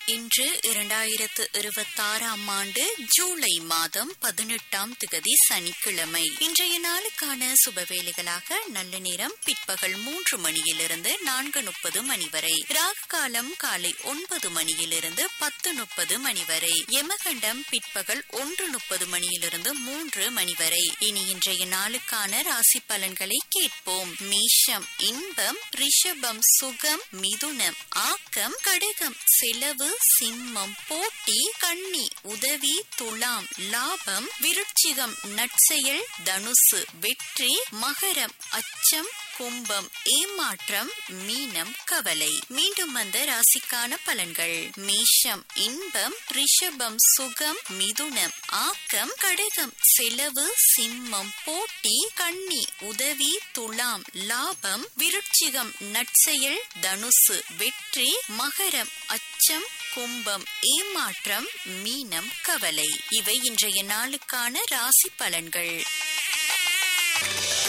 இன்று இரண்டாயிரத்து இருபத்தாறாம் ஆண்டு ஜூலை மாதம் பதினெட்டாம் திகதி சனிக்கிழமை இன்றைய நாளுக்கான சுபவேளைகளாக நல்ல நேரம் பிற்பகல் மூன்று மணியிலிருந்து நான்கு முப்பது மணி வரை ராகு காலம் காலை ஒன்பது மணியிலிருந்து பத்து முப்பது மணி வரை யமகண்டம் பிற்பகல் ஒன்று முப்பது மணியிலிருந்து மூன்று மணி வரை இனி இன்றைய நாளுக்கான ராசி பலன்களை கேட்போம் மேஷம் இன்பம் ரிஷபம் சுகம் மிதுனம் ஆக்கம் கடகம் செலவு சிம்மம் போட்டி கன்னி உதவி துலாம் லாபம் விருட்சிகம் நற்செயல் தனுசு வெற்றி மகரம் அச்சம் கும்பம் ஏமாற்றம் மீனம் கவலை மீண்டும் வந்த ராசிக்கான பலன்கள் மேஷம் இன்பம் ரிஷபம் சுகம் மிதுனம் ஆக்கம் கடகம் செலவு சிம்மம் போட்டி கன்னி உதவி துலாம் லாபம் விருட்சிகம் நற்செயல் தனுசு வெற்றி மகரம் அச்சம் கும்பம் ஏமாற்றம் மீனம் கவலை இவை இன்றைய நாளுக்கான ராசி பலன்கள்